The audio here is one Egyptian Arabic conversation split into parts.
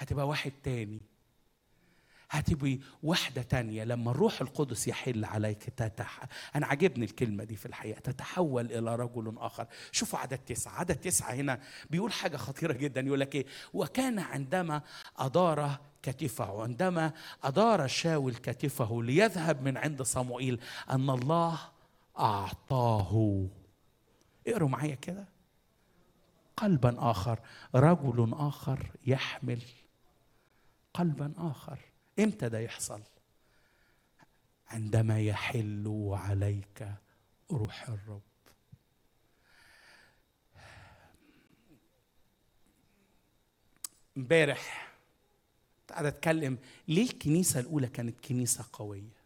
هتبقى واحد تاني هتبقي واحدة تانية لما الروح القدس يحل عليك تتح... أنا عجبني الكلمة دي في الحقيقة تتحول إلى رجل آخر شوفوا عدد تسعة عدد تسعة هنا بيقول حاجة خطيرة جدا يقول لك إيه وكان عندما أدار كتفه عندما أدار شاول كتفه ليذهب من عند صموئيل أن الله أعطاه اقروا معايا كده قلبا آخر رجل آخر يحمل قلبا آخر امتى ده يحصل عندما يحل عليك روح الرب امبارح قاعد اتكلم ليه الكنيسه الاولى كانت كنيسه قويه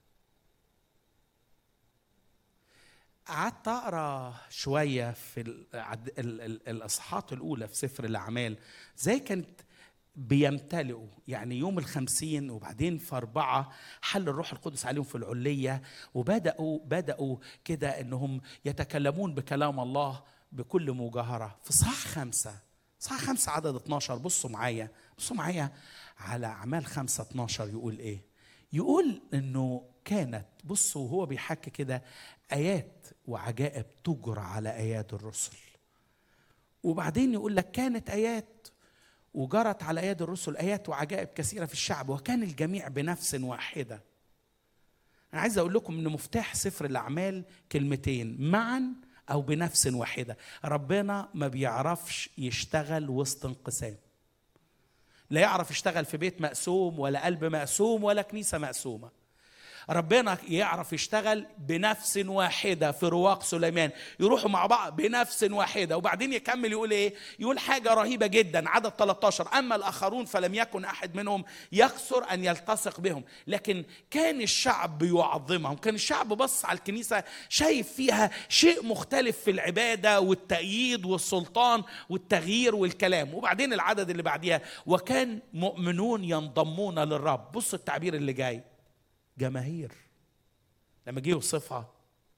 قعدت اقرا شويه في الاصحاحات الاولى في سفر الاعمال زي كانت بيمتلئوا يعني يوم الخمسين وبعدين في أربعة حل الروح القدس عليهم في العلية وبدأوا بدأوا كده أنهم يتكلمون بكلام الله بكل مجاهرة في صح خمسة صح خمسة عدد 12 بصوا معايا بصوا معايا على أعمال خمسة 12 يقول إيه يقول أنه كانت بصوا وهو بيحكي كده آيات وعجائب تجرى على آيات الرسل وبعدين يقول لك كانت آيات وجرت على ايادي الرسل ايات وعجائب كثيره في الشعب وكان الجميع بنفس واحده انا عايز اقول لكم ان مفتاح سفر الاعمال كلمتين معا او بنفس واحده ربنا ما بيعرفش يشتغل وسط انقسام لا يعرف يشتغل في بيت مقسوم ولا قلب مقسوم ولا كنيسه مقسومه ربنا يعرف يشتغل بنفس واحدة في رواق سليمان يروحوا مع بعض بنفس واحدة وبعدين يكمل يقول ايه يقول حاجة رهيبة جدا عدد 13 أما الآخرون فلم يكن أحد منهم يقصر أن يلتصق بهم لكن كان الشعب يعظمهم كان الشعب بص على الكنيسة شايف فيها شيء مختلف في العبادة والتأييد والسلطان والتغيير والكلام وبعدين العدد اللي بعديها وكان مؤمنون ينضمون للرب بص التعبير اللي جاي جماهير لما جه يوصفها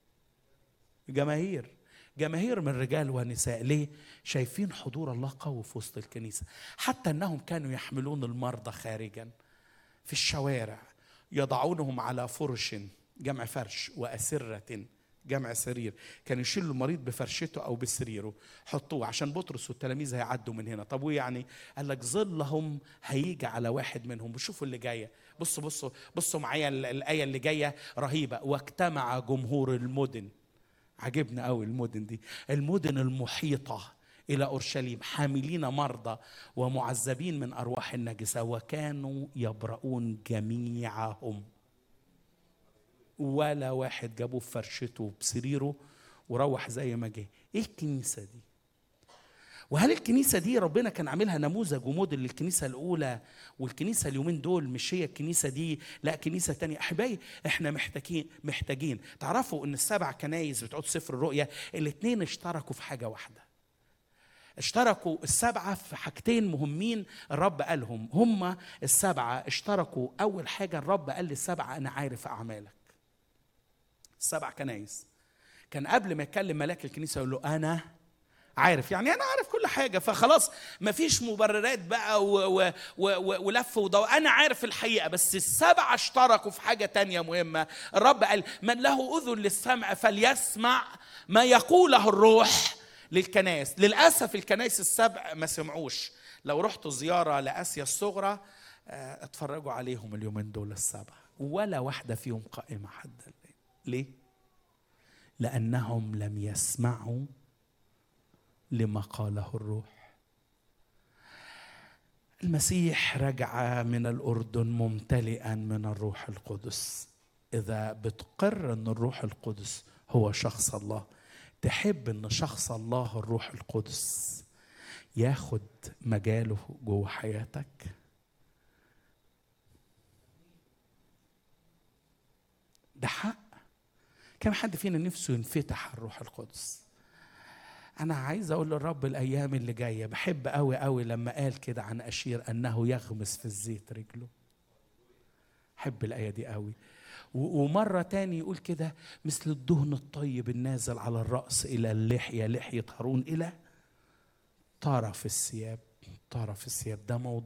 جماهير جماهير من رجال ونساء ليه شايفين حضور الله قوي في وسط الكنيسه حتى انهم كانوا يحملون المرضى خارجا في الشوارع يضعونهم على فرش جمع فرش واسره جمع سرير كان يشيل المريض بفرشته او بسريره حطوه عشان بطرس والتلاميذ هيعدوا من هنا طب وايه يعني قال لك ظلهم هيجي على واحد منهم بشوفوا اللي جايه بصوا بصوا بصوا معايا الايه اللي جايه رهيبه واجتمع جمهور المدن عجبنا قوي المدن دي المدن المحيطه الى اورشليم حاملين مرضى ومعذبين من ارواح النجسه وكانوا يبرؤون جميعهم ولا واحد جابه في فرشته بسريره وروح زي ما جه ايه الكنيسه دي وهل الكنيسة دي ربنا كان عاملها نموذج وموديل للكنيسة الأولى والكنيسة اليومين دول مش هي الكنيسة دي لا كنيسة تانية أحبائي إحنا محتاجين محتاجين تعرفوا إن السبع كنايس بتوع سفر الرؤيا الاثنين اشتركوا في حاجة واحدة اشتركوا السبعة في حاجتين مهمين الرب قالهم هم السبعة اشتركوا أول حاجة الرب قال للسبعة أنا عارف أعمالك السبع كنايس كان قبل ما يكلم ملاك الكنيسة يقول له أنا عارف يعني انا عارف كل حاجه فخلاص مفيش مبررات بقى و و و ولف ودور انا عارف الحقيقه بس السبعه اشتركوا في حاجه تانية مهمه الرب قال من له اذن للسمع فليسمع ما يقوله الروح للكنائس للاسف الكنائس السبع ما سمعوش لو رحتوا زياره لاسيا الصغرى اتفرجوا عليهم اليومين دول السبعه ولا واحده فيهم قائمه حد ليه لانهم لم يسمعوا لما قاله الروح المسيح رجع من الاردن ممتلئا من الروح القدس اذا بتقر ان الروح القدس هو شخص الله تحب ان شخص الله الروح القدس ياخد مجاله جوه حياتك ده حق كم حد فينا نفسه ينفتح الروح القدس انا عايز اقول للرب الايام اللي جايه بحب قوي قوي لما قال كده عن اشير انه يغمس في الزيت رجله حب الايه دي قوي ومرة تاني يقول كده مثل الدهن الطيب النازل على الرأس إلى اللحية لحية هارون إلى طرف الثياب طرف الثياب ده موضوع